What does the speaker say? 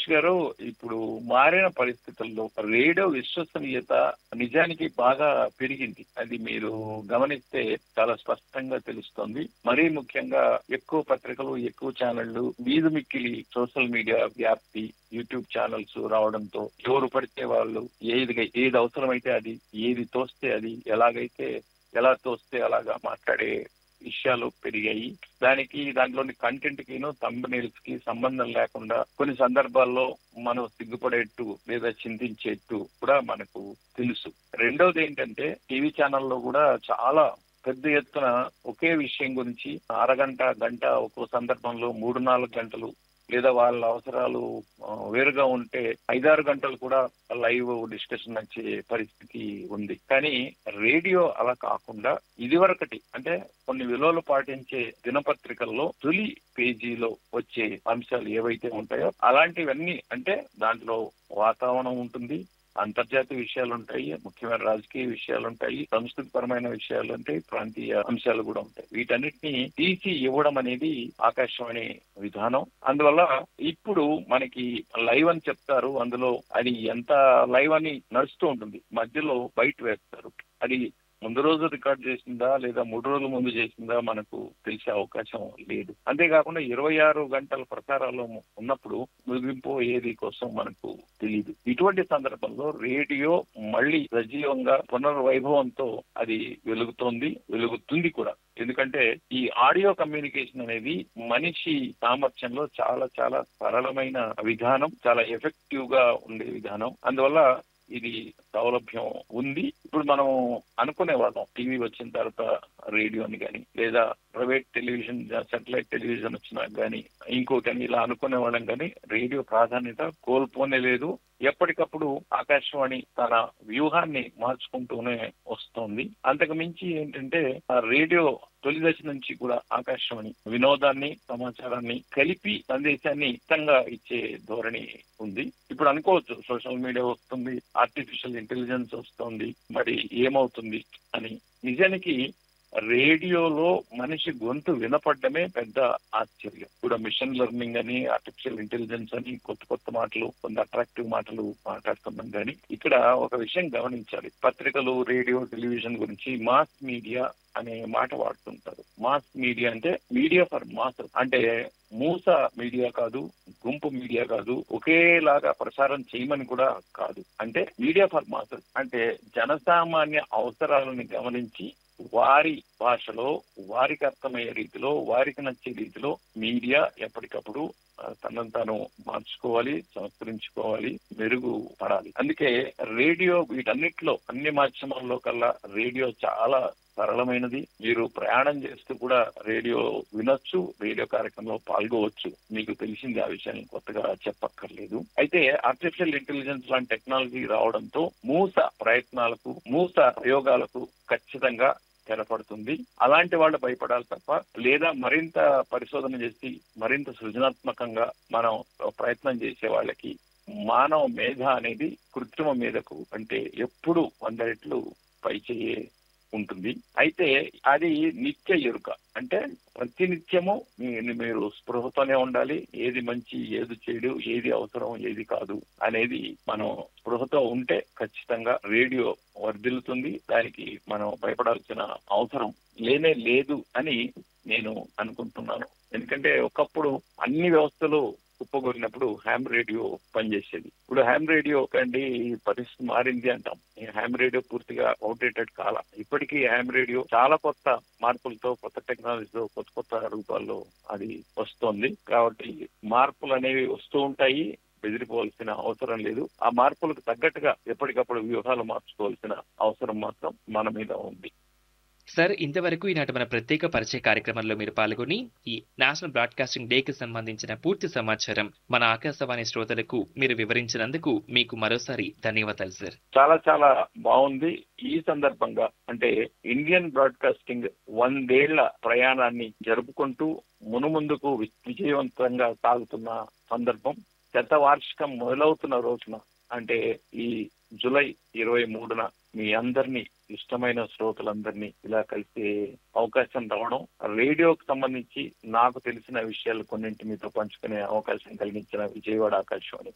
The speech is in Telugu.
రమేష్ గారు ఇప్పుడు మారిన పరిస్థితుల్లో రేడియో విశ్వసనీయత నిజానికి బాగా పెరిగింది అది మీరు గమనిస్తే చాలా స్పష్టంగా తెలుస్తోంది మరీ ముఖ్యంగా ఎక్కువ పత్రికలు ఎక్కువ ఛానళ్లు వీధి మిక్కిలి సోషల్ మీడియా వ్యాప్తి యూట్యూబ్ ఛానల్స్ రావడంతో ఎవరు పడితే వాళ్ళు ఏది ఏది అవసరమైతే అది ఏది తోస్తే అది ఎలాగైతే ఎలా తోస్తే అలాగా మాట్లాడే విషయాలు పెరిగాయి దానికి దాంట్లోని కంటెంట్ కిను థంబ్నెయిల్స్ కి సంబంధం లేకుండా కొన్ని సందర్భాల్లో మనం సిగ్గుపడేట్టు లేదా చింతించేట్టు కూడా మనకు తెలుసు రెండవది ఏంటంటే టీవీ ఛానల్లో కూడా చాలా పెద్ద ఎత్తున ఒకే విషయం గురించి అరగంట గంట ఒక్కో సందర్భంలో మూడు నాలుగు గంటలు లేదా వాళ్ళ అవసరాలు ఆ, వేరుగా ఉంటే ఐదారు గంటలు కూడా లైవ్ డిస్కషన్ వచ్చే పరిస్థితి ఉంది కానీ రేడియో అలా కాకుండా ఇదివరకటి అంటే కొన్ని విలువలు పాటించే దినపత్రికల్లో తొలి పేజీలో వచ్చే అంశాలు ఏవైతే ఉంటాయో అలాంటివన్నీ అంటే దాంట్లో వాతావరణం ఉంటుంది అంతర్జాతీయ విషయాలు ఉంటాయి ముఖ్యమైన రాజకీయ విషయాలు ఉంటాయి సంస్కృతిపరమైన విషయాలు ఉంటాయి ప్రాంతీయ అంశాలు కూడా ఉంటాయి వీటన్నిటిని తీసి ఇవ్వడం అనేది ఆకాశవాణి విధానం అందువల్ల ఇప్పుడు మనకి లైవ్ అని చెప్తారు అందులో అది ఎంత లైవ్ అని నడుస్తూ ఉంటుంది మధ్యలో బయట వేస్తారు అది ముందు రోజు రికార్డ్ చేసిందా లేదా మూడు రోజుల ముందు చేసిందా మనకు తెలిసే అవకాశం లేదు అంతేకాకుండా ఇరవై ఆరు గంటల ప్రసారాలు ఉన్నప్పుడు ముగింపు ఏది కోసం మనకు తెలియదు ఇటువంటి సందర్భంలో రేడియో మళ్ళీ సజీవంగా పునర్వైభవంతో అది వెలుగుతోంది వెలుగుతుంది కూడా ఎందుకంటే ఈ ఆడియో కమ్యూనికేషన్ అనేది మనిషి సామర్థ్యంలో చాలా చాలా సరళమైన విధానం చాలా ఎఫెక్టివ్ గా ఉండే విధానం అందువల్ల ఇది సౌలభ్యం ఉంది ఇప్పుడు మనం అనుకునే వాళ్ళం టీవీ వచ్చిన తర్వాత రేడియోని కానీ లేదా ప్రైవేట్ టెలివిజన్ సాటిలైట్ టెలివిజన్ వచ్చినా కానీ ఇంకోటి ఇలా అనుకునే వాళ్ళం కానీ రేడియో ప్రాధాన్యత కోల్పోనే లేదు ఎప్పటికప్పుడు ఆకాశవాణి తన వ్యూహాన్ని మార్చుకుంటూనే వస్తోంది అంతకు మించి ఏంటంటే ఆ రేడియో తొలి దశ నుంచి కూడా ఆకాశవాణి వినోదాన్ని సమాచారాన్ని కలిపి సందేశాన్ని ఇష్టంగా ఇచ్చే ధోరణి ఉంది ఇప్పుడు అనుకోవచ్చు సోషల్ మీడియా వస్తుంది ఆర్టిఫిషియల్ ఇంటెలిజెన్స్ వస్తుంది మరి ఏమవుతుంది అని నిజానికి రేడియోలో మనిషి గొంతు వినపడమే పెద్ద ఆశ్చర్యం ఇప్పుడు మిషన్ లెర్నింగ్ అని ఆర్టిఫిషియల్ ఇంటెలిజెన్స్ అని కొత్త కొత్త మాటలు కొన్ని అట్రాక్టివ్ మాటలు మాట్లాడుతున్నాం కానీ ఇక్కడ ఒక విషయం గమనించాలి పత్రికలు రేడియో టెలివిజన్ గురించి మాస్ మీడియా అనే మాట వాడుతుంటారు మాస్ మీడియా అంటే మీడియా ఫర్ మాస్ అంటే మూస మీడియా కాదు గుంపు మీడియా కాదు ఒకేలాగా ప్రసారం చేయమని కూడా కాదు అంటే మీడియా ఫర్ మాస్ అంటే జనసామాన్య అవసరాలను గమనించి వారి భాషలో వారికి అర్థమయ్యే రీతిలో వారికి నచ్చే రీతిలో మీడియా ఎప్పటికప్పుడు ఆ, తనను తాను మార్చుకోవాలి సంస్కరించుకోవాలి మెరుగు పడాలి అందుకే రేడియో వీటన్నిటిలో అన్ని మాధ్యమాల్లో కల్లా రేడియో చాలా సరళమైనది మీరు ప్రయాణం చేస్తూ కూడా రేడియో వినొచ్చు రేడియో కార్యక్రమంలో పాల్గొవచ్చు మీకు తెలిసింది ఆ విషయాన్ని కొత్తగా చెప్పక్కర్లేదు అయితే ఆర్టిఫిషియల్ ఇంటెలిజెన్స్ లాంటి టెక్నాలజీ రావడంతో మూస ప్రయత్నాలకు మూస ప్రయోగాలకు ఖచ్చితంగా తెరపడుతుంది అలాంటి వాళ్ళు భయపడాలి తప్ప లేదా మరింత పరిశోధన చేసి మరింత సృజనాత్మకంగా మనం ప్రయత్నం చేసే వాళ్ళకి మానవ మేధ అనేది కృత్రిమ మేధకు అంటే ఎప్పుడు వంద రెట్లు పై చెయ్యే ఉంటుంది అయితే అది నిత్య ఎరుక అంటే ప్రతినిత్యము మీ- మీరు స్పృహతోనే ఉండాలి ఏది మంచి ఏది చెడు ఏది అవసరం ఏది కాదు అనేది మనం స్పృహతో ఉంటే ఖచ్చితంగా రేడియో వర్ధిల్లుతుంది దానికి మనం భయపడాల్సిన అవసరం లేనే లేదు అని నేను అనుకుంటున్నాను ఎందుకంటే ఒకప్పుడు అన్ని వ్యవస్థలు కుప్పగొరినప్పుడు హ్యామ్ రేడియో పనిచేసేది ఇప్పుడు హ్యామ్ రేడియో కండి పరిస్థితి మారింది అంటాం ఈ హ్యామ్ రేడియో పూర్తిగా అవుటేటెడ్ కాల ఇప్పటికీ హ్యామ్ రేడియో చాలా కొత్త మార్పులతో కొత్త టెక్నాలజీతో కొత్త కొత్త రూపాల్లో అది వస్తోంది కాబట్టి మార్పులు అనేవి వస్తూ ఉంటాయి బెదిరిపోవాల్సిన అవసరం లేదు ఆ మార్పులకు తగ్గట్టుగా ఎప్పటికప్పుడు వ్యూహాలు మార్చుకోవాల్సిన అవసరం మాత్రం మన మీద ఉంది సార్ ఇంతవరకు ఈనాటి మన ప్రత్యేక పరిచయ కార్యక్రమంలో మీరు పాల్గొని ఈ నేషనల్ బ్రాడ్కాస్టింగ్ డేకి సంబంధించిన పూర్తి సమాచారం మన ఆకాశవాణి శ్రోతలకు మీరు వివరించినందుకు మీకు మరోసారి ధన్యవాదాలు సార్ చాలా చాలా బాగుంది ఈ సందర్భంగా అంటే ఇండియన్ బ్రాడ్కాస్టింగ్ వందేళ్ల ప్రయాణాన్ని జరుపుకుంటూ మునుముందుకు వి- విజయవంతంగా సాగుతున్న సందర్భం శత వార్షికం మొదలవుతున్న రోజున అంటే ఈ జూలై ఇరవై మూడున మీ అందరినీ ఇష్టమైన శ్రోతలందరినీ ఇలా కలిసే అవకాశం రావడం రేడియోకి సంబంధించి నాకు తెలిసిన విషయాలు కొన్నింటి మీతో పంచుకునే అవకాశం కలిగించిన విజయవాడ ఆకాశవాణి